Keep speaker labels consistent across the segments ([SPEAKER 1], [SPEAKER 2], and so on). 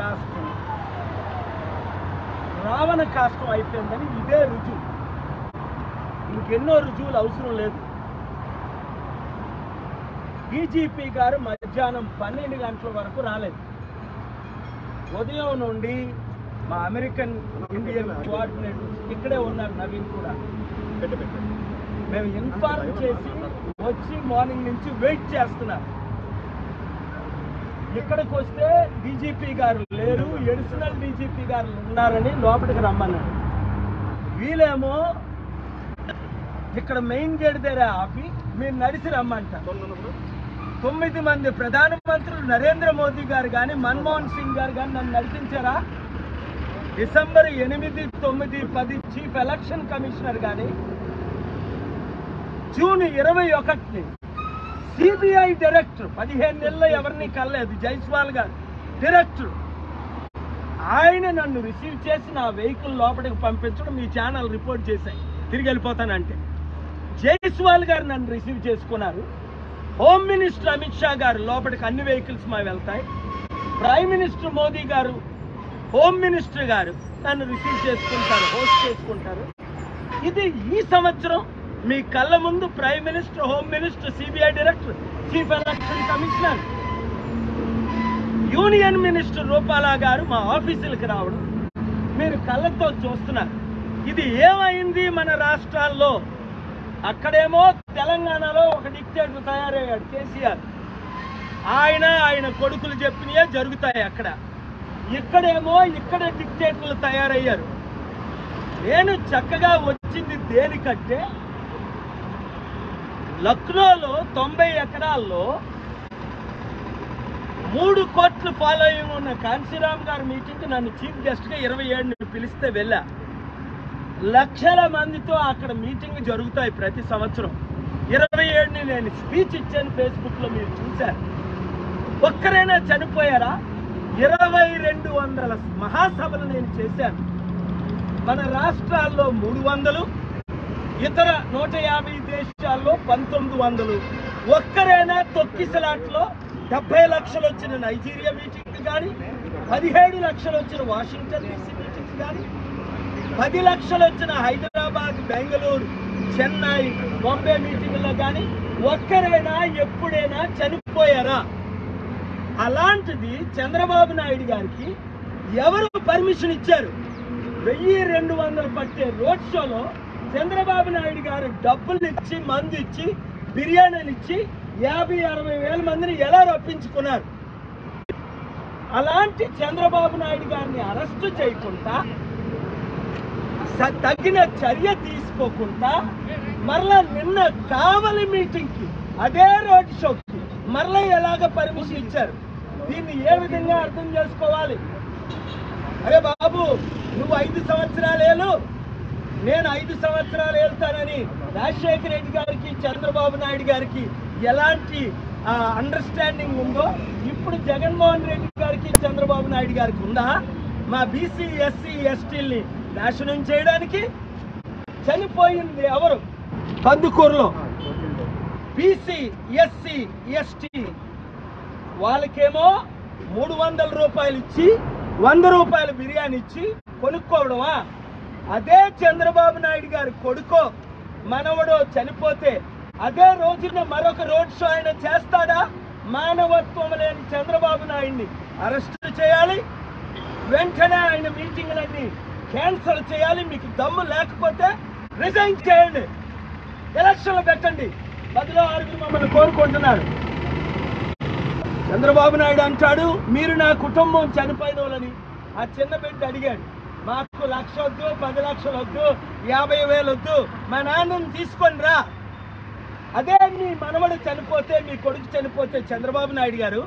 [SPEAKER 1] కాస్తం రావణ కాష్టం అయిపోయిందని ఇదే రుజువు ఇంకెన్నో రుజువులు అవసరం లేదు డీజీపీ గారు మధ్యాహ్నం పన్నెండు గంటల వరకు రాలేదు ఉదయం నుండి మా అమెరికన్ ఇండియన్ కోఆర్డినేటర్స్ ఇక్కడే ఉన్నారు నవీన్ కూడా మేము ఇన్ఫార్మ్ చేసి వచ్చి మార్నింగ్ నుంచి వెయిట్ చేస్తున్నారు ఇక్కడికి వస్తే డీజీపీ గారు లేరు ఎడిషనల్ డీజీపీ గారు ఉన్నారని లోపలికి రమ్మన్నాడు వీళ్ళేమో ఇక్కడ మెయిన్ గేట్ దగ్గర ఆపి మీరు నడిచి రమ్మంటారు తొమ్మిది మంది ప్రధానమంత్రులు నరేంద్ర మోదీ గారు కానీ మన్మోహన్ సింగ్ గారు కానీ నన్ను నడిపించారా డిసెంబర్ ఎనిమిది తొమ్మిది పది చీఫ్ ఎలక్షన్ కమిషనర్ కానీ జూన్ ఇరవై ఒకటిని సిబిఐ డైరెక్టర్ పదిహేను నెలలు ఎవరిని కలలేదు జైస్వాల్ గారు డైరెక్టర్ ఆయన నన్ను రిసీవ్ చేసి నా వెహికల్ లోపలికి పంపించడం మీ ఛానల్ రిపోర్ట్ చేశాయి తిరిగి వెళ్ళిపోతానంటే జైస్వాల్ గారు నన్ను రిసీవ్ చేసుకున్నారు హోమ్ మినిస్టర్ అమిత్ షా గారు లోపలికి అన్ని వెహికల్స్ మా వెళ్తాయి ప్రైమ్ మినిస్టర్ మోదీ గారు హోమ్ మినిస్టర్ గారు నన్ను రిసీవ్ చేసుకుంటారు హోస్ట్ చేసుకుంటారు ఇది ఈ సంవత్సరం మీ కళ్ళ ముందు prime minister home minister CBI director chief election commissioner union minister Rupala గారు మా ఆఫీసులకు రావడం మీరు కళ్ళతో చూస్తున్నారు ఇది ఏమైంది మన రాష్ట్రాల్లో అక్కడేమో తెలంగాణలో ఒక డిక్టేటర్ తయారయ్యాడు కేసీఆర్ ఆయన ఆయన కొడుకులు చెప్పినయే జరుగుతాయి అక్కడ ఇక్కడేమో ఇక్కడ డిక్టేటర్లు తయారయ్యారు నేను చక్కగా వచ్చింది దేనికంటే లక్నోలో తొంభై ఎకరాల్లో మూడు కోట్ల ఫాలోయింగ్ ఉన్న కాంశీరామ్ గారి మీటింగ్కి నన్ను చీఫ్ గెస్ట్గా ఇరవై ఏడుని పిలిస్తే వెళ్ళా లక్షల మందితో అక్కడ మీటింగ్ జరుగుతాయి ప్రతి సంవత్సరం ఇరవై ఏడుని నేను స్పీచ్ ఇచ్చాను ఫేస్బుక్లో మీరు చూశారు ఒక్కరైనా చనిపోయారా ఇరవై రెండు వందల మహాసభలు నేను చేశాను మన రాష్ట్రాల్లో మూడు వందలు ఇతర నూట యాభై దేశాల్లో పంతొమ్మిది వందలు ఒక్కరైనా తొక్కిసలాట్లో డెబ్బై లక్షలు వచ్చిన నైజీరియా మీటింగ్ కానీ పదిహేడు లక్షలు వచ్చిన వాషింగ్టన్ డీసీ మీటింగ్స్ కానీ పది లక్షలు వచ్చిన హైదరాబాద్ బెంగళూరు చెన్నై బాంబే మీటింగ్లో కానీ ఒక్కరైనా ఎప్పుడైనా చనిపోయారా అలాంటిది చంద్రబాబు నాయుడు గారికి ఎవరు పర్మిషన్ ఇచ్చారు వెయ్యి రెండు వందలు పట్టే రోడ్ షోలో చంద్రబాబు నాయుడు గారు డబ్బులు ఇచ్చి మందు ఇచ్చి బిర్యానీలు ఇచ్చి యాభై అరవై వేల మందిని ఎలా రప్పించుకున్నారు అలాంటి చంద్రబాబు నాయుడు గారిని అరెస్ట్ చేయకుండా స- తగిన చర్య తీసుకోకుండా మరలా నిన్న కావలి మీటింగ్కి అదే రోడ్ షోకి మరలా ఎలాగ పర్మిషన్ ఇచ్చారు దీన్ని ఏ విధంగా అర్థం చేసుకోవాలి అరే బాబు నువ్వు ఐదు సంవత్సరాలు ఏలు నేను ఐదు సంవత్సరాలు వెళ్తానని రాజశేఖర రెడ్డి గారికి చంద్రబాబు నాయుడు గారికి ఎలాంటి అండర్స్టాండింగ్ ఉందో ఇప్పుడు జగన్మోహన్ రెడ్డి గారికి చంద్రబాబు నాయుడు గారికి ఉందా మా బీసీ ఎస్సీ ఎస్టీల్ని నాశనం చేయడానికి చనిపోయింది ఎవరు కందుకూరులో బీసీ ఎస్సీ ఎస్టీ వాళ్ళకేమో మూడు వందల రూపాయలు ఇచ్చి వంద రూపాయల బిర్యానీ ఇచ్చి కొనుక్కోవడమా అదే చంద్రబాబు నాయుడు గారి కొడుకో మనవడో చనిపోతే అదే రోజున మరొక రోడ్ షో ఆయన చేస్తాడా మానవత్వం లేని చంద్రబాబు నాయుడిని అరెస్ట్ చేయాలి వెంటనే ఆయన మీటింగ్లన్నీ క్యాన్సిల్ చేయాలి మీకు దమ్ము లేకపోతే రిజైన్ చేయండి ఎలక్షన్లు పెట్టండి పదిలో ఆరుగురు మమ్మల్ని కోరుకుంటున్నారు చంద్రబాబు నాయుడు అంటాడు మీరు నా కుటుంబం చనిపోయిన వాళ్ళని ఆ చిన్న బిడ్డ అడిగాడు మాకు లక్ష వద్దు పది లక్షలు వద్దు యాభై వేలు వద్దు మా నాన్నని తీసుకొని రా అదే మీ మనవడు చనిపోతే మీ కొడుకు చనిపోతే చంద్రబాబు నాయుడు గారు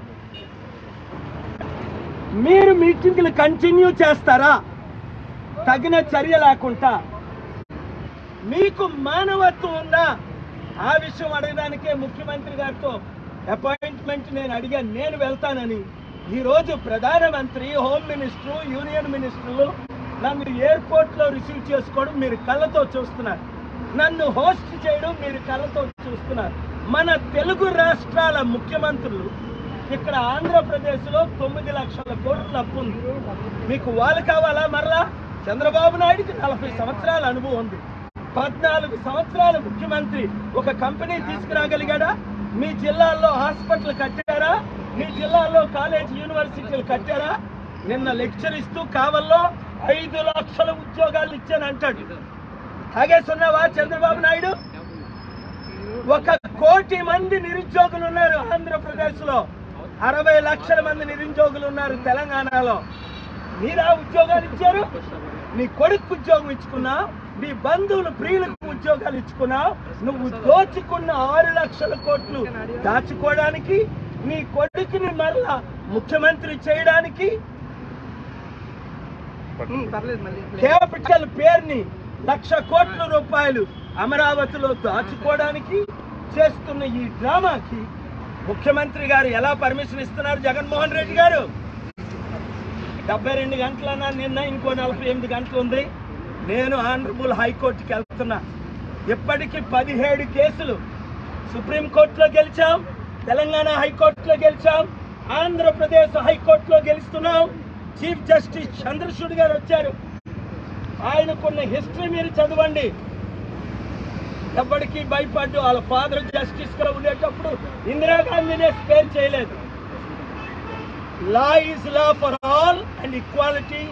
[SPEAKER 1] మీరు మీటింగ్లు కంటిన్యూ చేస్తారా తగిన చర్య లేకుండా మీకు మానవత్వం ఉందా ఆ విషయం అడగడానికే ముఖ్యమంత్రి గారితో అపాయింట్మెంట్ నేను అడిగాను నేను వెళ్తానని ఈరోజు ప్రధానమంత్రి హోమ్ మినిస్టర్ యూనియన్ మినిస్టర్లు నన్ను ఎయిర్పోర్ట్లో రిసీవ్ చేసుకోవడం మీరు కళ్ళతో చూస్తున్నారు నన్ను హోస్ట్ చేయడం మీరు కళ్ళతో చూస్తున్నారు మన తెలుగు రాష్ట్రాల ముఖ్యమంత్రులు ఇక్కడ ఆంధ్రప్రదేశ్లో తొమ్మిది లక్షల కోట్ల అప్పు ఉంది మీకు వాళ్ళు కావాలా మరలా చంద్రబాబు నాయుడికి నలభై సంవత్సరాల అనుభవం ఉంది పద్నాలుగు సంవత్సరాల ముఖ్యమంత్రి ఒక కంపెనీ తీసుకురాగలిగాడా మీ జిల్లాల్లో హాస్పిటల్ కట్టారా మీ జిల్లాల్లో కాలేజ్ యూనివర్సిటీలు కట్టారా నిన్న లెక్చర్ ఇస్తూ కావల్లో ఐదు లక్షల ఉద్యోగాలు ఇచ్చానంటాడు తాగేస్తున్నావా చంద్రబాబు నాయుడు ఒక కోటి మంది నిరుద్యోగులు ఉన్నారు ఆంధ్రప్రదేశ్ లో అరవై లక్షల మంది నిరుద్యోగులు ఉన్నారు తెలంగాణలో మీరా ఉద్యోగాలు ఇచ్చారు నీ కొడుకు ఉద్యోగం ఇచ్చుకున్నావు నీ బంధువులు ప్రియులకు ఉద్యోగాలు ఇచ్చుకున్నావు నువ్వు దోచుకున్న ఆరు లక్షల కోట్లు దాచుకోవడానికి నీ కొడుకుని మరలా ముఖ్యమంత్రి చేయడానికి క్యాపిటల్ పేరుని లక్ష కోట్ల రూపాయలు అమరావతిలో దాచుకోవడానికి చేస్తున్న ఈ డ్రామాకి ముఖ్యమంత్రి గారు ఎలా పర్మిషన్ ఇస్తున్నారు జగన్మోహన్ రెడ్డి గారు డెబ్బై రెండు గంటలన్నా నిన్న ఇంకో నలభై ఎనిమిది గంటలు ఉంది నేను ఆనరబుల్ హైకోర్టుకి వెళ్తున్నా ఇప్పటికి పదిహేడు కేసులు సుప్రీంకోర్టులో గెలిచాం తెలంగాణ హైకోర్టులో గెలిచాం ఆంధ్రప్రదేశ్ హైకోర్టులో గెలుస్తున్నాం చీఫ్ జస్టిస్ చంద్రచూడ్ గారు వచ్చారు ఆయనకున్న హిస్టరీ మీరు చదవండి ఎప్పటికీ భయపడ్డు వాళ్ళ ఫాదర్ జస్టిస్ గా ఉండేటప్పుడు ఇందిరాగాంధీనే స్పేర్ చేయలేదు law is law for all and equality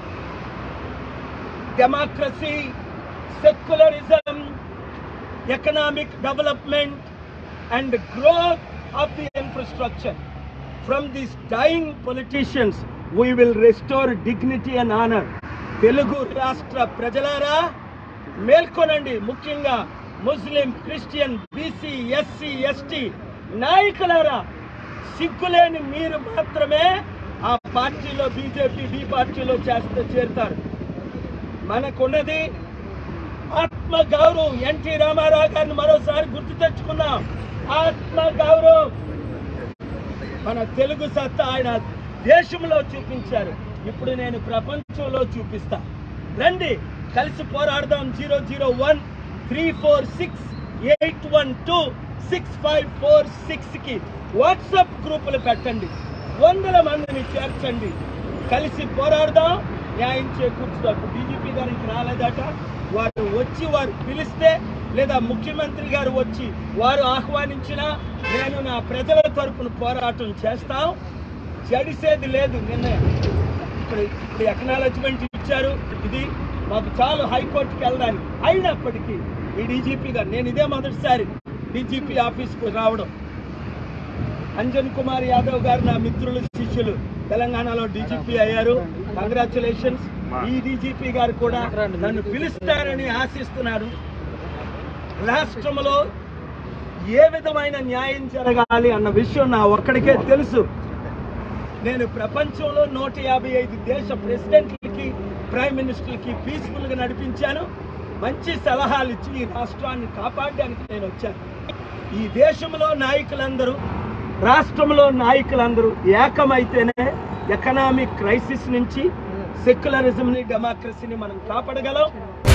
[SPEAKER 1] democracy secularism economic development and growth of the infrastructure from these dying politicians we will restore dignity and honour Telugu రాష్ట్ర ప్రజలారా మేల్కొనండి ముఖ్యంగా Muslim Christian BC SC ST నాయకులారా సిగ్గులేని మీరు మాత్రమే ఆ పార్టీలో బీజేపీ బి పార్టీలో చేస్తే చేరుతారు మనకున్నది ఆత్మ గౌరవం ఎన్టీ రామారావు గారిని మరోసారి గుర్తు తెచ్చుకున్నాం ఆత్మ గౌరవం మన తెలుగు సత్తా ఆయన దేశంలో చూపించారు ఇప్పుడు నేను ప్రపంచంలో చూపిస్తా రండి కలిసి పోరాడదాం zero zero one three four six eight one two six five four six కి వాట్సాప్ గ్రూపులు పెట్టండి వందల మందిని చేర్చండి కలిసి పోరాడదాం న్యాయం చేకూర్చుదాం డీజీపీ గారికి రాలేదట వారు వచ్చి వారు పిలిస్తే లేదా ముఖ్యమంత్రి గారు వచ్చి వారు ఆహ్వానించినా నేను నా ప్రజల తరపున పోరాటం చేస్తాం జడిసేది లేదు నిన్న ఇక్కడ ఇప్పుడు ఎకనాలజ్మెంట్ ఇచ్చారు ఇది మాకు చాలు హైకోర్టుకి వెళ్ళడానికి అయినప్పటికీ ఈ డీజీపీ గారు నేను ఇదే మొదటిసారి డీజీపీ ఆఫీస్కు రావడం అంజన్ కుమార్ యాదవ్ గారు నా మిత్రులు శిష్యులు తెలంగాణలో డీజీపీ అయ్యారు కంగ్రాచులేషన్స్ ఈ డీజీపీ గారు కూడా నన్ను పిలుస్తారని ఆశిస్తున్నాను రాష్ట్రంలో ఏ విధమైన న్యాయం జరగాలి అన్న విషయం నా ఒక్కడికే తెలుసు నేను ప్రపంచంలో నూట యాభై ఐదు దేశ ప్రెసిడెంట్లకి ప్రైమ్ మినిస్టర్లకి పీస్ఫుల్గా నడిపించాను మంచి సలహాలు ఇచ్చి ఈ రాష్ట్రాన్ని కాపాడడానికి నేను వచ్చాను ఈ దేశంలో నాయకులందరూ రాష్ట్రంలో నాయకులందరూ ఏకమైతేనే ఎకనామిక్ క్రైసిస్ నుంచి సెక్యులరిజంని డెమోక్రసీని మనం కాపాడగలం